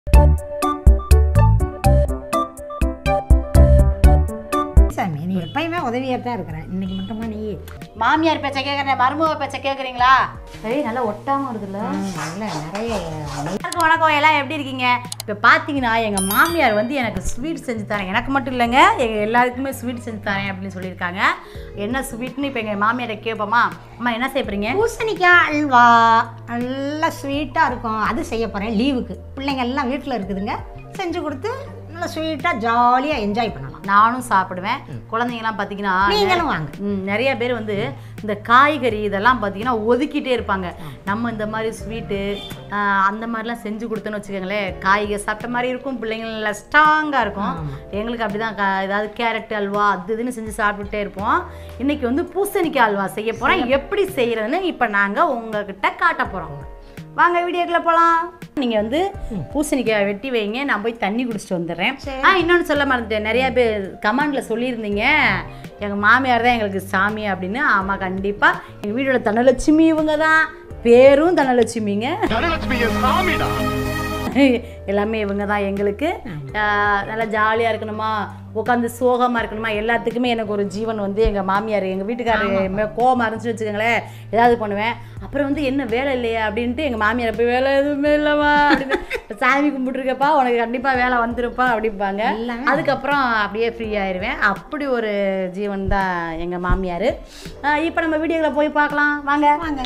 சாமி நீ எப்பயுமே உதவியாக தான் இருக்கிறேன் இன்னைக்கு மட்டுமா நீ மாமியார் பேச்ச கேட்குறேன் மருமக பேச்ச கேட்குறீங்களா சரி நல்லா ஒட்டாம வருதுல்ல நல்ல நிறைய எல்லாருக்கும் வணக்கம் எல்லாம் எப்படி இருக்கீங்க இப்போ பார்த்தீங்கன்னா எங்கள் மாமியார் வந்து எனக்கு ஸ்வீட் செஞ்சு தரேன் எனக்கு மட்டும் இல்லைங்க எங்கள் எல்லாருக்குமே ஸ்வீட் செஞ்சு தரேன் அப்படின்னு சொல்லியிருக்காங்க என்ன ஸ்வீட்னு இப்போ எங்கள் மாமியாரை கேட்போமா அம்மா என்ன செய்ய போறீங்க பூசணிக்காய் அல்வா நல்லா ஸ்வீட்டாக இருக்கும் அது செய்ய போகிறேன் லீவுக்கு பிள்ளைங்க எல்லாம் வீட்டில் இருக்குதுங்க செஞ்சு கொடுத்து நல்லா ஸ்வீட்டாக ஜாலியாக என்ஜாய் பண்ணலாம் நானும் சாப்பிடுவேன் குழந்தைங்கலாம் பார்த்தீங்கன்னா நீங்களும் வாங்க ம், நிறைய பேர் வந்து இந்த காய்கறி இதெல்லாம் பார்த்தீங்கன்னா ஒதுக்கிட்டே இருப்பாங்க நம்ம இந்த மாதிரி ஸ்வீட்டு அந்த மாதிரிலாம் செஞ்சு கொடுத்தோன்னு வச்சுக்கோங்களேன் காய்கறி சாப்பிட்ட மாதிரி இருக்கும் பிள்ளைங்கள ஸ்ட்ராங்காக இருக்கும் எங்களுக்கு அப்படி தான் ஏதாவது கேரட் அல்வா அது இதுன்னு செஞ்சு சாப்பிட்டுட்டே இருப்போம் இன்னைக்கு வந்து பூசணிக்காய் அல்வா செய்ய போகிறோம் எப்படி செய்கிறதுன்னு இப்போ நாங்கள் உங்ககிட்ட காட்ட போகிறோம் வாங்க வீடியோக்குள்ள போகலாம் நீங்கள் வந்து பூசணிக்காய் வெட்டி வைங்க நான் போய் தண்ணி குடிச்சிட்டு வந்துடுறேன் ஆ இன்னொன்று சொல்ல மறந்துட்டேன் நிறைய பேர் கமெண்டில் சொல்லியிருந்தீங்க எங்கள் மாமியார் தான் எங்களுக்கு சாமி அப்படின்னு ஆமாம் கண்டிப்பாக எங்கள் வீடோட தனலட்சுமி இவங்க தான் பேரும் தனலட்சுமிங்க தனலட்சுமி என் சாமிடா எல்லாமே இவங்க தான் எங்களுக்கு ஆஹ் நல்லா ஜாலியாக இருக்கணுமா உட்காந்து சோகமாக இருக்கணுமா எல்லாத்துக்குமே எனக்கு ஒரு ஜீவன் வந்து எங்கள் மாமியார் எங்கள் வீட்டுக்காரர் கோவமாக இருந்துச்சு வச்சுக்கோங்களேன் ஏதாவது பண்ணுவேன் அப்புறம் வந்து என்ன வேலை இல்லையா அப்படின்ட்டு எங்கள் மாமியார் போய் வேலை எதுவுமே இல்லைம்மா அப்படின்னு சாமி கும்பிட்டுருக்கப்பா உனக்கு கண்டிப்பாக வேலை வந்துருப்பா அப்படிம்பாங்க எல்லாமே அதுக்கப்புறம் அப்படியே ஃப்ரீ ஆயிடுவேன் அப்படி ஒரு ஜீவன் தான் எங்கள் மாமியார் இப்போ நம்ம வீடியோவில் போய் பார்க்கலாம் வாங்க வாங்க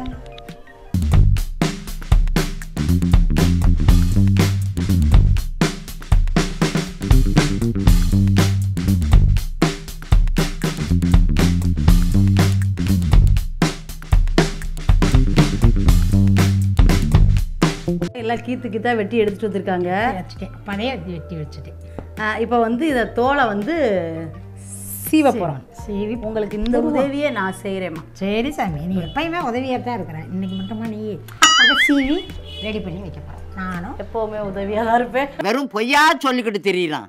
எல்லாம் கீத்து கீத்தா வெட்டி எடுத்துட்டு வந்திருக்காங்க வச்சுட்டேன் பழைய வெட்டி வச்சுட்டேன் இப்போ வந்து இதை தோலை வந்து சீவ போகிறோம் சரி உங்களுக்கு இந்த உதவியை நான் செய்கிறேம்மா சரி சாமி நீ எப்பயுமே உதவியாக தான் இருக்கிறேன் இன்னைக்கு மட்டுமா நீ அதை சீவி ரெடி பண்ணி வைக்க போகிறேன் நானும் எப்போவுமே உதவியாக தான் இருப்பேன் வெறும் பொய்யா சொல்லிக்கிட்டு தெரியலாம்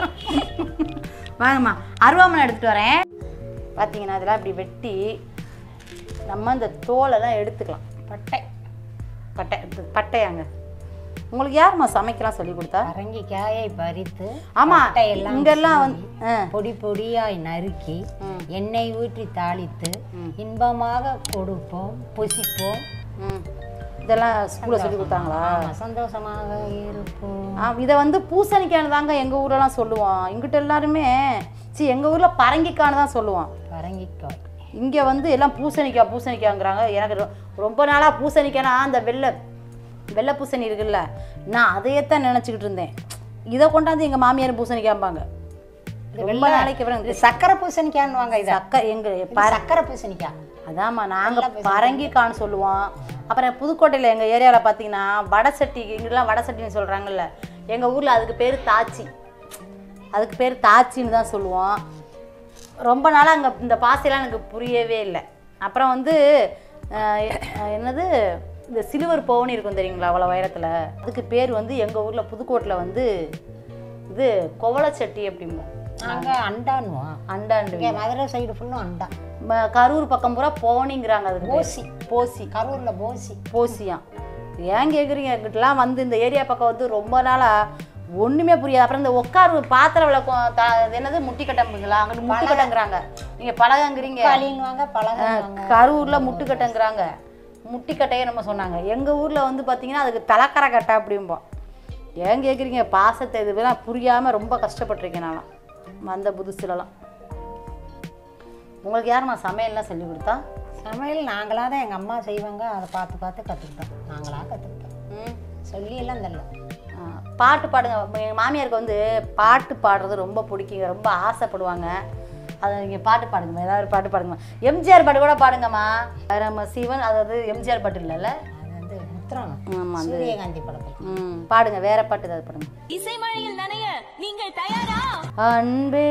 வாங்கம்மா அருவாமனை எடுத்துகிட்டு வரேன் பார்த்தீங்கன்னா இதெல்லாம் இப்படி வெட்டி நம்ம இந்த தோலெல்லாம் எடுத்துக்கலாம் பட்டை பட்டை இது பட்டையாங்க உங்களுக்கு யாரும்மா சமைக்கலாம் சொல்லி கொடுத்தா பரங்கிக்காயை பறித்து ஆமா பட்டையெல்லாம் இங்கெல்லாம் வந்து ஆ பொடி பொடியாய் நறுக்கி ம். எண்ணெய் ஊற்றி தாளித்து ம். இன்பமாக கொடுப்போம் புசிப்போம் ம் இதெல்லாம் ஸ்கூலில் சொல்லி கொடுத்தாங்களா ஆமா, சந்தோஷமாக இருப்போம் ஆ இதை வந்து பூசணிக்கான்னு தாங்க எங்கள் ஊர்லலாம் சொல்லுவோம் இங்கிட்ட எல்லாருமே சி எங்கள் ஊரில் பரங்கிக்கான்னு தான் சொல்லுவோம் பரங்கிக்காய் இங்கே வந்து எல்லாம் பூசணிக்காய் பூசணிக்காய்ங்கிறாங்க எனக்கு ரொ- ரொம்ப நாளாக பூசணிக்காய்னா அந்த வெள்ளை வெள்ளை பூசணி இருக்குல்ல நான் அதையே தான் நினச்சிக்கிட்டு இருந்தேன் இதை கொண்டாந்து எங்கள் மாமியார் பூசணிக்காம்பாங்க ரொம்ப நாளைக்கு அப்புறம் இது சக்கரை பூசணிக்கான்னு வாங்க இது சக்க எங்கள் சக்கரை பூசணிக்காய் அதாம்மா நாங்கள் பரங்கிக்கான்னு சொல்லுவோம் அப்புறம் புதுக்கோட்டையில் எங்கள் ஏரியாவில் பார்த்தீங்கன்னா வடசட்டி இங்கெல்லாம் வடசட்டின்னு சொல்கிறாங்கல்ல எங்கள் ஊரில் அதுக்கு பேர் தாச்சி அதுக்கு பேர் தாச்சின்னு தான் சொல்லுவோம் ரொம்ப நாளாக அங்கே இந்த பாசையெல்லாம் எனக்கு புரியவே இல்லை அப்புறம் வந்து அஹ், அஹ், என்னது இந்த சிலுவர் பவுனி இருக்கும் தெரியுங்களா அவ்வளோ உயரத்தில் அதுக்கு பேர் வந்து எங்கள் ஊரில் புதுக்கோட்டில் வந்து இது குவளச்சட்டி அப்படிம்போம் நாங்க அண்டான்னுவோம் அண்டாண்டு இங்கே மதுரை சைடு ஃபுல்லும் அண்டா ம- கரூர் பக்கம் பூரா போனிங்கிறாங்க அதுக்கு பேர். போசி. போசி கரூர்ல போசி போசியாம் ஏன் கேட்குறீங்க எங்கிட்டலாம் வந்து இந்த ஏரியா பக்கம் வந்து ரொம்ப நாளாக ஒன்றுமே புரியாது அப்புறம் இந்த உட்காரு பாத்திர விளக்கம் த இது என்னது முட்டிக்கட்டம்புங்களா அங்கிட்டு முட்டுக்கட்டங்கிறாங்க நீங்கள் பழகங்கிறீங்க பழிங்குவாங்க பழகுவாங்க கரூரில் முட்டுக்கட்டங்கிறாங்க முட்டிக்கட்டையே நம்ம சொன்னாங்க எங்கள் ஊரில் வந்து பார்த்தீங்கன்னா அதுக்கு தலைக்கரை கட்டை அப்படிம்போம் ஏன் கேட்குறீங்க பாசத்தை இதுவெல்லாம் புரியாமல் ரொம்ப கஷ்டப்பட்டிருக்கேன் நான்லாம் வந்த புதுசுலலாம் உங்களுக்கு யாரும்மா சமையல்லாம் சொல்லி கொடுத்தா சமையல் நாங்களாக தான் எங்கள் அம்மா செய்வாங்க அதை பார்த்து பார்த்து கற்றுக்கிட்டோம் நாங்களாக கற்றுக்கிட்டோம் ம் சொல்லி எல்லாம் தெரியல ஆ, பாட்டு பாடுங்க எங்கள் மாமியாருக்கு வந்து பாட்டு பாடுறது ரொம்ப பிடிக்குங்க ரொம்ப ஆசைப்படுவாங்க அதை நீங்கள் பாட்டு பாடுங்கம்மா ஏதாவது ஒரு பாட்டு பாடுங்கம்மா எம்ஜிஆர் பாட்டு கூட பாடுங்கம்மா நம்ம சிவன் அதாவது எம்ஜிஆர் பாட்டு இல்லைல்ல அது வந்து முத்திரம் ஆமாம் அந்த சூரியகாந்தி படத்தில் ம் பாடுங்க வேற பாட்டு ஏதாவது பாடுங்க இசைமழையில் நனைய நீங்கள் தயாரா அன்பே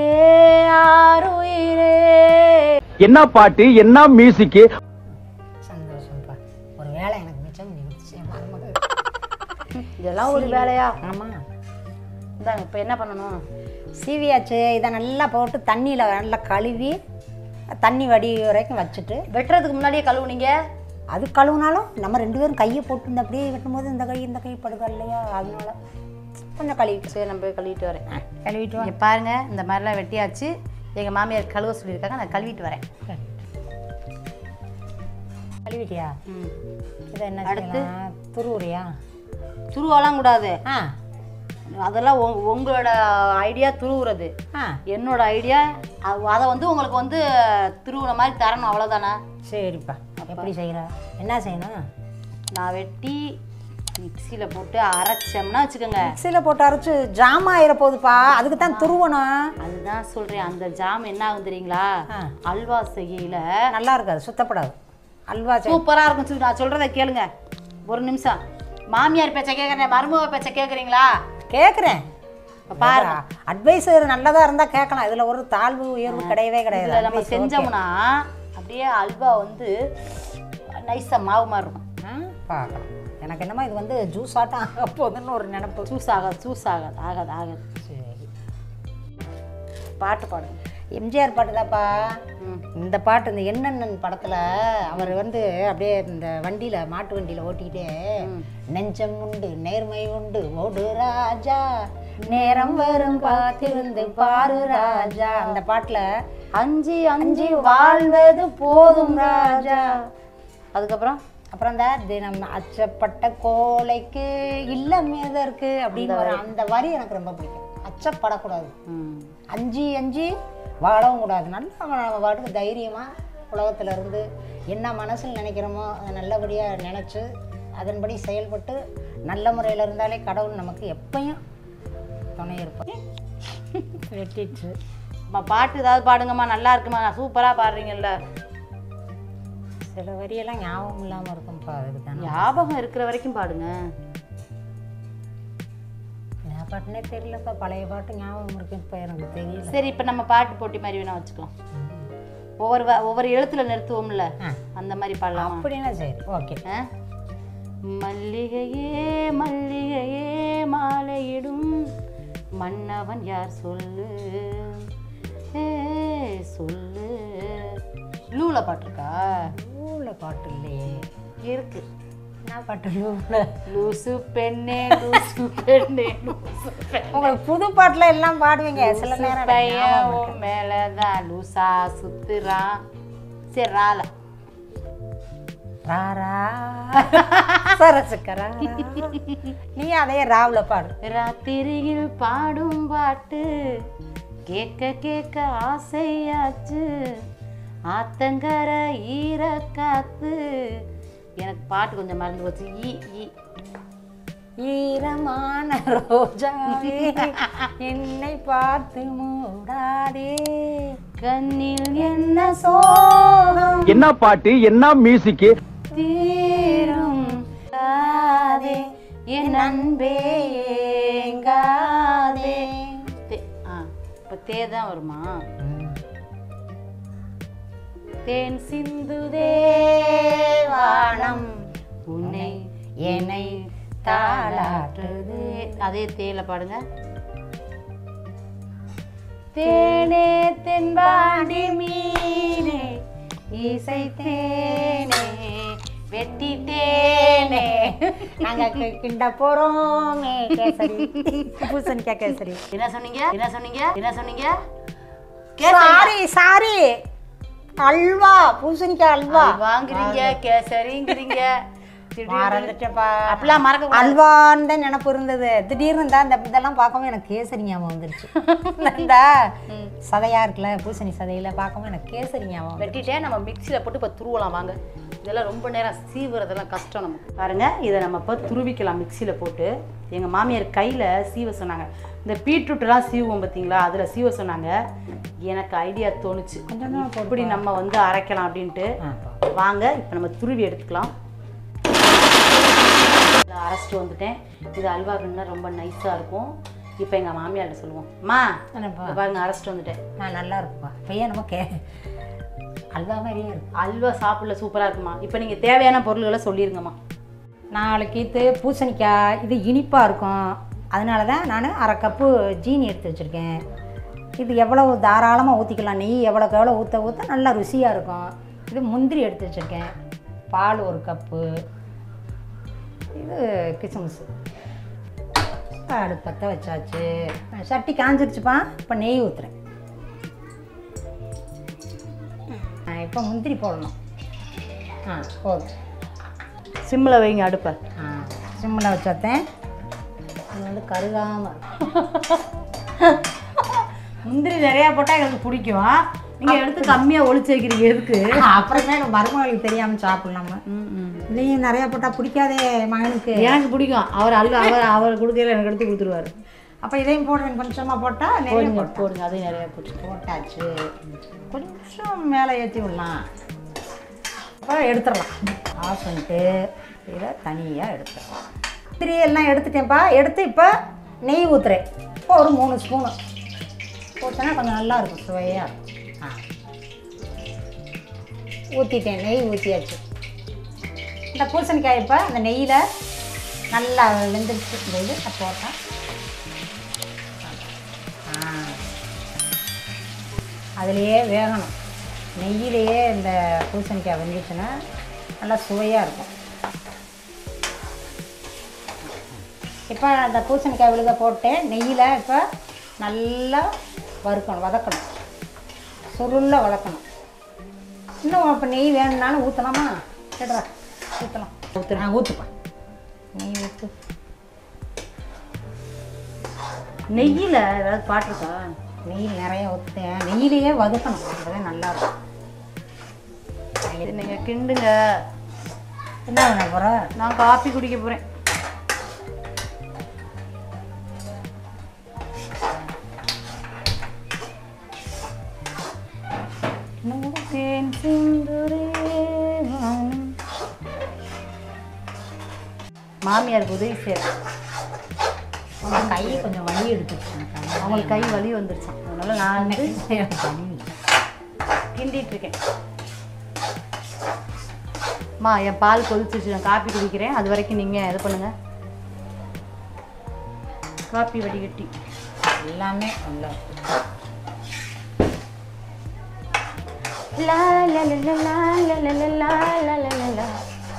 ஆருயிரே என்ன பாட்டு என்ன மியூசிக் சந்தோஷம்ப்பா ஒரு வேலை எனக்கு மிச்சம் பண்ணி கொடுத்துச்சு என் மருமக இதெல்லாம் ஒரு வேலையா ஆமாம் இந்தாங்க இப்போ என்ன பண்ணணும் சீவியாச்சு இதை நல்லா போட்டு தண்ணியில் நல்லா கழுவி தண்ணி வடி வரைக்கும் வச்சுட்டு வெட்டுறதுக்கு முன்னாடியே கழுவுனீங்க அது கழுவுனாலும் நம்ம ரெண்டு பேரும் கையை போட்டு இந்த அப்படியே வெட்டும்போது இந்த கை இந்த கை படுதா இல்லையா அதனால கொஞ்சம் கழுவிட்டு சரி நம்ம போய் கழுவிட்டு வரேன் ஆ, கழுவிட்டு வா இங்கே பாருங்க இந்த மாதிரிலாம் வெட்டியாச்சு எங்கள் மாமியார் கழுவ சொல்லியிருக்காங்க நான் கழுவிட்டு வரேன் கழுவிட்டியா ம் இதை என்ன அடுத்து? செய்யலாம்? துருவுறியா துருவலாம் கூடாது ஆ அதெல்லாம் உங்க- உங்களோட ஐடியா துருவுறது ஆ என்னோட ஐடியா அதை வந்து உங்களுக்கு வந்து திருவுற மாதிரி தரணும் அவ்வளோதானே சரிப்பா எப்படி செய்கிற என்ன செய்யணும் நான் வெட்டி மிக்சியில் போட்டு அரைச்சோம்னா வச்சுக்கோங்க மிக்சியில் போட்டு அரைச்சு ஜாம் ஆயிர போகுதுப்பா அதுக்கு தான் துருவணும் அதுதான் சொல்கிறேன் அந்த ஜாம் என்ன ஆகும் தெரியுங்களா ஆ. அல்வா செய்யல நல்லா இருக்காது சுத்தப்படாது அல்வா செய் சூப்பராக இருக்கும் சொல்லி நான் சொல்கிறத கேளுங்க ஒரு நிமிஷம் மாமியார் பேச்சை கேட்குறேன் மருமக பேச்சை கேட்குறீங்களா கேட்குறேன் பாருங்க. அட்வைஸ் நல்லதாக இருந்தால் கேட்கலாம் இதில் ஒரு தாழ்வு உயர்வு கிடையவே கிடையாது இதில் நம்ம Advice okay. செஞ்சோம்னா அப்படியே அல்வா வந்து நைஸாக மாவு மாதிரி இருக்கும் ஆ, பார்க்கலாம் எனக்கு என்னமோ இது வந்து ஜூஸ் ஆட்டம் ஆக போகுதுன்னு ஒரு நினப்பு சூஸ் ஆகாது சூஸ் ஆகாது ஆகாது ஆகாது சரி பாட்டு பாடுங்க எம்ஜிஆர் பாட்டு தான்ப்பா ம் இந்த பாட்டு இந்த என்னென்னன் படத்தில் அவர் வந்து அப்படியே இந்த வண்டியில் மாட்டு வண்டியில் ஓட்டிக்கிட்டே நெஞ்சம் உண்டு நேர்மை உண்டு ஓடு ராஜா நேரம் வரும் பார்த்திருந்து பாரு ராஜா அந்த பாட்டில் அஞ்சு அஞ்சு வாழ்ந்தது போதும் ராஜா அதுக்கப்புறம் அப்புறம் இந்த தினம் அச்சப்பட்ட கோழைக்கு இல்லம் எதற்கு அப்படின்னு வரும் அந்த வரி எனக்கு ரொம்ப பிடிக்கும் அச்சப்படக்கூடாது ம் அஞ்சு அஞ்சு வாழவும் கூடாது நல்லா நம்ம பாட்டுக்கு தைரியமாக உலகத்தில் இருந்து என்ன மனசில் நினைக்கிறோமோ அதை நல்லபடியாக நினச்சி அதன்படி செயல்பட்டு நல்ல முறையில் இருந்தாலே கடவுள் நமக்கு எப்பயும் துணை இருப்பார் வெட்டிச்சு அம்மா பாட்டு ஏதாவது பாடுங்கம்மா நல்லா இருக்குமா சூப்பராக பாடுறீங்கல்ல சில வரியெல்லாம் ஞாபகம் இல்லாமல் இருக்கும்ப்பா அதுக்கு தானே ஞாபகம் இருக்கிற வரைக்கும் பாடுங்க என்ன பாட்டுனே தெரியலப்பா பழைய பாட்டு ஞாபகம் இருக்கு இப்போ எனக்கு தெரியல சரி இப்போ நம்ம பாட்டு போட்டி மாதிரி வேணா வச்சுக்கலாம் ஒவ்வொரு வ- ஒவ்வொரு எழுத்துல நிறுத்துவோம்ல ஆ. அந்த மாதிரி பாடலாமா அப்படின்னா சரி ஓகே ஆ? மல்லிகையே மல்லிகையே மாலையிடும் மன்னவன் யார் சொல்லு ஏ சொல்லு லூல பாட்டு இருக்கா லூவில் பாட்டு இல்லையே இருக்கு என்ன பாட்டு லூவில் லூசு பெண்ணே லூசு பெண்ணே லூசு பெண்ணே உங்களுக்கு புது பாட்டில் எல்லாம் பாடுவீங்க சில நேரம் எனக்கு பையன் ஞாபகம் உன் மேலதான் லூசா சுத்துறான் சரி ரால ராரா சரசுக்கரா நீ அதே ராவில் பாடு ராத்திரியில் பாடும் பாட்டு கேட்க கேட்க ஆசையாச்சு ஆத்தங்கர ஈர காத்து எனக்கு பாட்டு கொஞ்சம் மறந்து போச்சு ஈ ஈ ஈரமான ரோஜாவே என்னை பார்த்து மூடாதே கண்ணில் என்ன சோகம் என்ன பாட்டு என்ன மியூசிக் தீரும் காதே என் அன்பே ஏங்காதே தே- ஆ இப்போ தே தான் வருமா தேன் சிந்துதே வானம் உன்னை என்னை தாளாற்றுது அதே தேயில பாடுங்க தேனே தென்பாண்டி மீனே இசை தேனே வெட்டி தேனே நாங்க கி- கிண்ட போறோமே கேசரி பூசணிக்காய் கேசரி என்ன சொன்னீங்க என்ன சொன்னீங்க என்ன சொன்னீங்க சாரி சாரி அல்வா பூசணிக்காய் அல்வா வாங்குறீங்க கேசரிங்கிறீங்க திடீர்னு- மறந்துட்டப்பா அப்படிலாம் மறக்க கூடாது. அல்வான்னு தான் நினப்பு இருந்தது திடீர்னு தான் இந்த இதெல்லாம் பார்க்கவும் எனக்கு கேசரி ஞாபகம் வந்துருச்சு இந்த சதையா இருக்குல்ல பூசணி சதையில பார்க்கவும் எனக்கு கேசரி ஞாபகம் வந்துருச்சு. வெட்டிட்டே நம்ம மிக்சியில் போட்டு இப்போ துருவலாம் வாங்க இதெல்லாம் ரொம்ப நேரம் சீவுறதெல்லாம் கஷ்டம் நமக்கு பாருங்க இதை நம்ம இப்போ துருவிக்கலாம் மிக்சியில் போட்டு எங்கள் மாமியார் கையில் சீவ சொன்னாங்க இந்த பீட்ரூட்லாம் சீவுவோம் பார்த்தீங்களா அதில் சீவ சொன்னாங்க எனக்கு ஐடியா தோணுச்சு இப்படி நம்ம வந்து அரைக்கலாம் அப்படின்ட்டு ஆ, வாங்க இப்போ நம்ம துருவி எடுத்துக்கலாம் இதை அரைச்சிட்டு வந்துட்டேன் இது அல்வா கிண்ணா ரொம்ப நைஸாக இருக்கும் இப்போ எங்கள் மாமியார்கிட்ட சொல்லுவோம் அம்மா என்னப்பா? இதை பாருங்க அரைச்சிட்டு வந்துட்டேன் நான் நல்லா இருக்குப்பா பையன் நம்ம கே அல்வா மாதிரியே இருக்கு அல்வா சாப்பிடல சூப்பராக இருக்குமா இப்போ நீங்கள் தேவையான பொருள்களை சொல்லிருங்கம்மா நாளைக்கு இது பூசணிக்காய் இது இனிப்பாக இருக்கும் அதனால தான் நான் அரை கப்பு ஜீனி எடுத்து வச்சுருக்கேன் இது எவ்வளவு தாராளமாக ஊற்றிக்கலாம் நெய் எவ்வளோக்கு எவ்வளோ ஊற்ற ஊற்ற நல்லா ருசியாக இருக்கும் இது முந்திரி எடுத்து வச்சுருக்கேன் பால் ஒரு கப்பு இது கிசுமிஸ் இப்போ அடுப்பத்தை வச்சாச்சு சட்டி காஞ்சிருச்சுப்பா இப்போ நெய் ஊற்றுறேன் இப்போ முந்திரி போடணும் ஆ போதும் சிம்மில் வைங்க அடுப்பை ஆ சிம்மில் வச்சாத்தேன் அது வந்து கருகாமல் முந்திரி நிறையா போட்டால் எங்களுக்கு பிடிக்கும் நீங்கள் எடுத்து கம்மியாக ஒளிச்சு வைக்கிறீங்க எதுக்கு அப்புறமே நம்ம மருமகளுக்கு தெரியாமல் சாப்பிட்லாமா ம் ம் இதையும் நிறையா போட்டால் பிடிக்காதே மகனுக்கு எனக்கு பிடிக்கும் அவர் அல்வா அவர் அவர் கொடுக்கல எனக்கு எடுத்து கொடுத்துருவாரு அப்போ இதையும் போடுறேன் கொஞ்சமாக போட்டால் நிறைய போடுங்க போட்டோம் போடுங்க அதையும் நிறையா போட்டு போட்டாச்சு கொஞ்சம் மேலே ஏற்றி விடலாம் இப்போ எடுத்துடலாம் ஆஃப் பண்ணிட்டு இதை தனியாக எடுத்துடலாம் திரி எல்லாம் எடுத்துட்டேன்ப்பா எடுத்து இப்போ நெய் ஊற்றுறேன் இப்போ ஒரு மூணு ஸ்பூனு ஊற்றினா கொஞ்சம் நல்லா இருக்கும் சுவையாக இருக்கும் ஆ ஊற்றிட்டேன் நெய் ஊற்றியாச்சு இந்த பூசணிக்காய் இப்போ அந்த நெய்யில் நல்லா வெந்துருச்சு இந்த இது நான் போட்டேன் ஆ அதுலேயே வேகணும் நெய்யிலேயே இந்த பூசணிக்காய் வெந்துச்சுன்னா நல்லா சுவையாக இருக்கும் இப்போ அந்த பூசணிக்காய் விழுத போட்டு நெய்யில் இப்போ நல்லா வறுக்கணும் வதக்கணும் சுருள வதக்கணும் இன்னும் இப்போ நெய் வேணும்னாலும் ஊற்றலாமா கேட்டுறா ஊற்றலாம் ஊற்றுறேன் ஆ ஊற்றுப்பா நெய் ஊற்று நெய்யில் ஏதாவது பாட்டிருக்கா நெய் நிறைய ஊற்றுறேன் நெய்யிலேயே வதக்கணும் அப்பதான் நல்லா இருக்கும் நீங்கள் கிண்டுங்க என்ன பண்ண போகிற நான் காஃபி குடிக்க போகிறேன் தேன் சிந்துரே வானம். மாமியாருக்கு உதவி செய்கிறேன் உங்கள் கை கொஞ்சம் வலி எடுத்துச்சு அவங்களுக்கு கை வலி வந்துருச்சான் அதனால நான் வந்து வலி கிண்டிட்டு இருக்கேன் அம்மா என் பால் கொதிச்சிருச்சு நான் காப்பி குடிக்கிறேன் அது வரைக்கும் நீங்கள் இது பண்ணுங்க காப்பி வடிகட்டி எல்லாமே நல்லா லா லா லா லா லா லா லா லா லா லா லா லா லா.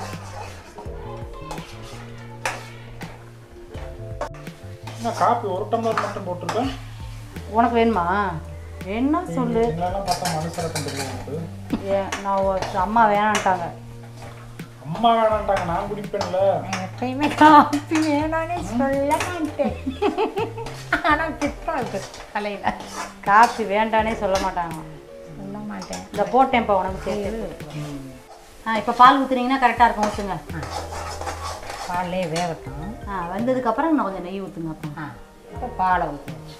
என்ன காப்பி ஒரு டம்ளர் மட்டும் போட்டிருக்கேன் உனக்கு வேணுமா வேணும்னா சொல்லு எங்களாலாம் பார்த்தா மனுஷரக்கம் தெரியும் எனக்கு ஏன் நான் ஒரு- அம்மா வேணான்ட்டாங்க அம்மா வேணான்ட்டாங்க நான் குடிப்பேன்ல நான் எப்பயுமே காப்பி வேணாம்னு சொல்ல மாட்டேன் ஆனால் திட்டம் இருக்கு தலையில் காப்பி வேண்டானே சொல்ல மாட்டாங்க சொல்ல மாட்டேன் இந்த போட்டேன்ப்பா உனக்கு சேர்த்து ஆ இப்போ பால் ஊற்றுனீங்கன்னா கரெக்டாக இருக்கும் ஊற்றுங்க பாலே வேகட்டும் ஆ வந்ததுக்கப்புறம் நான் கொஞ்சம் நெய் ஊற்றுங்க அப்புறம் ஆ இப்போ பாலை ஊற்றியாச்சு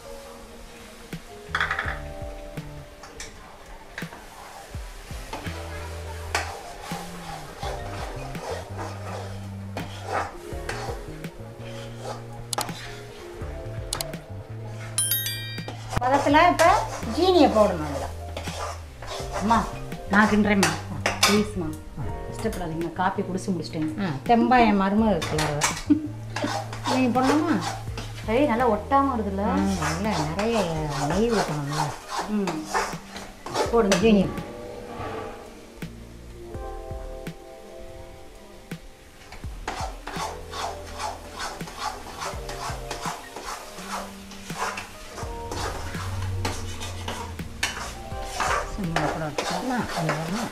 பதத்தில் இப்போ ஜீனியை போடணும் அதில் அம்மா நான் கிண்டுறேம்மா ப்ளீஸ்மா இஷ்டப்படாதீங்க நான் காப்பி குடிச்சு முடிச்சிட்டேங்க ஆ தெம்பா என் மருமக கலர் நீ போடலாமா ஏய் நல்லா ஒட்டாமல் வருதுல்ல ஆ, நல்லா நிறைய நெய் ஊற்றணும்ல ம் போடுங்க ஜீனி சும்மா கூட வச்சுக்கலாமா? அது வேணுமா?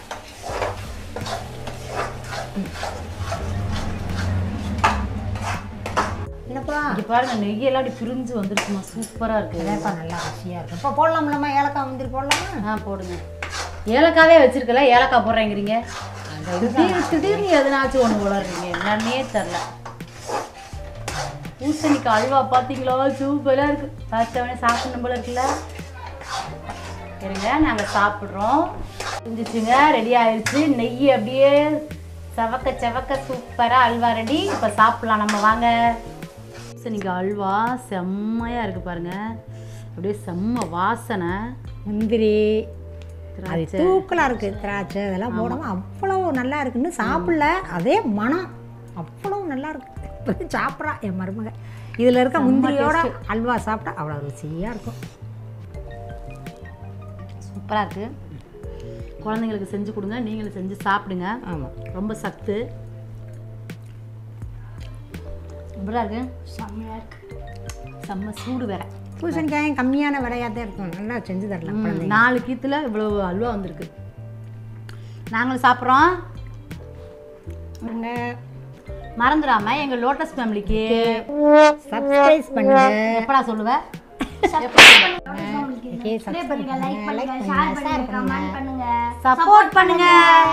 என்னப்பா இங்கே பாருங்க நெய்யெல்லாம் அப்படி பிரிஞ்சு வந்துருக்குமா சூப்பராக இருக்குது இதேப்பா நல்லா ருசியாக இருக்கும் இப்போ போடலாம்லம்மா ஏலக்காய் முந்திரி போடலாமா ஆ போடுங்க ஏலக்காவே வச்சிருக்கல ஏலக்காய் போடுறேங்கிறீங்க திடீர் திடீர்னு எதனாச்சும் ஒன்று போடுறீங்க என்னன்னே தெரில பூசணிக்காய் அல்வா பார்த்தீங்களா சூப்பராக இருக்கு பார்த்தவொடனே சாப்பிடணும் போல இருக்குல்ல இருங்க நாங்கள் சாப்பிட்றோம் செஞ்சிச்சுங்க ரெடி ஆயிடுச்சு நெய் அப்படியே செவக்க செவக்க சூப்பராக அல்வா ரெடி இப்போ சாப்பிட்லாம் நம்ம வாங்க பூசணிக்காய் அல்வா செம்மையாக இருக்குது பாருங்க அப்படியே செம்ம வாசனை முந்திரி அது திராட்சை. தூக்கலாக இருக்குது திராட்சை இதெல்லாம் போடாமல் அவ்வளோ நல்லா இருக்குன்னு சாப்பிடல அதே மனம் அவ்வளோ நல்லா இருக்கு இப்ப சாப்பிட்றா என் மருமக இதில் இருக்க முந்திரியோட அல்வா சாப்பிட்டா அவ்வளோ ருசியாக இருக்கும் சூப்பராக இருக்குது குழந்தைங்களுக்கு செஞ்சு கொடுங்க நீங்களும் செஞ்சு சாப்பிடுங்க ஆமாம் ரொம்ப சத்து எப்படிலாம் இருக்கு செம்மையாக இருக்கு செம்ம சூடு வேற பூசணிக்காயும் கம்மியான விலையாக தான் இருக்கும் நல்லா செஞ்சு தரலாம் ம், குழந்தைங்க நாலு கீத்துல இவ்வளோ அல்வா வந்திருக்கு நாங்களும் சாப்பிட்றோம் மறந்துடாம எங்க லோட்டஸ் ஃபேமிலிக்கு சப்ஸ்கிரைப் பண்ணுங்க எப்படா சொல்லுவ ஓகே சப்ஸ்கிரைப் பண்ணுங்க லைக் பண்ணுங்க ஷேர் பண்ணுங்க சப்போர்ட் பண்ணுங்க